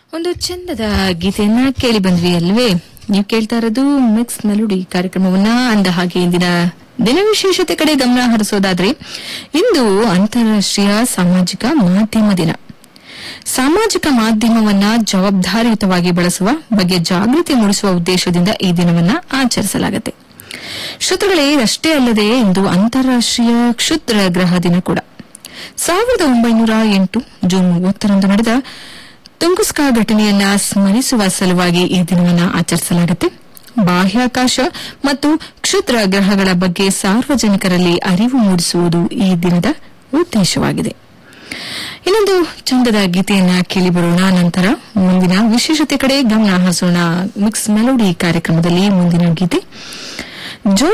ಒಂದು ಚಂದದ ಗೀತೆಯನ್ನ ಕೇಳಿ ಬಂದ್ವಿ ಅಲ್ವೇ ನೀವು ಕೇಳ್ತಾ ಇರೋದು ಮಿಕ್ಸ್ ಮೆಲೋಡಿ ಕಾರ್ಯಕ್ರಮವನ್ನ ಅಂದ ಹಾಗೆ ಇಂದಿನ ದಿನ ವಿಶೇಷತೆ ಕಡೆ ಗಮನ ಹರಿಸೋದಾದ್ರೆ ಇಂದು ಅಂತಾರಾಷ್ಟ್ರೀಯ ಸಾಮಾಜಿಕ ಮಾಧ್ಯಮ ದಿನ ಸಾಮಾಜಿಕ ಮಾಧ್ಯಮವನ್ನ ಜವಾಬ್ದಾರಿಯುತವಾಗಿ ಬಳಸುವ ಬಗ್ಗೆ ಜಾಗೃತಿ ಮೂಡಿಸುವ ಉದ್ದೇಶದಿಂದ ಈ ದಿನವನ್ನ ಆಚರಿಸಲಾಗುತ್ತೆ ಶ್ರೋತೃಗಳೇ ಅಷ್ಟೇ ಅಲ್ಲದೆ ಇಂದು ಅಂತಾರಾಷ್ಟ್ರೀಯ ಕ್ಷುದ್ರ ಗ್ರಹ ದಿನ ಕೂಡ ಸಾವಿರದ ಒಂಬೈನೂರ ಎಂಟು ಜೂನ್ ಮೂವತ್ತರಂದು ನಡೆದ ತುಂಗುಸ್ಕಾ ಘಟನೆಯನ್ನ ಸ್ಮರಿಸುವ ಸಲುವಾಗಿ ಈ ದಿನವನ್ನ ಆಚರಿಸಲಾಗುತ್ತೆ ಬಾಹ್ಯಾಕಾಶ ಮತ್ತು ಕ್ಷುದ್ರ ಗ್ರಹಗಳ ಬಗ್ಗೆ ಸಾರ್ವಜನಿಕರಲ್ಲಿ ಅರಿವು ಮೂಡಿಸುವುದು ಈ ದಿನದ ಉದ್ದೇಶವಾಗಿದೆ ಇನ್ನೊಂದು ಚಂದದ ಗೀತೆಯನ್ನ ಕೇಳಿ ಬರೋಣ ನಂತರ ಮುಂದಿನ ವಿಶೇಷತೆ ಕಡೆ ಗಮನ ಹರಿಸೋಣ ಮಿಕ್ಸ್ ಮೆಲೋಡಿ ಕಾರ್ಯಕ್ರಮದಲ್ಲಿ ಮುಂದಿನ ಗೀತೆ ಜೋ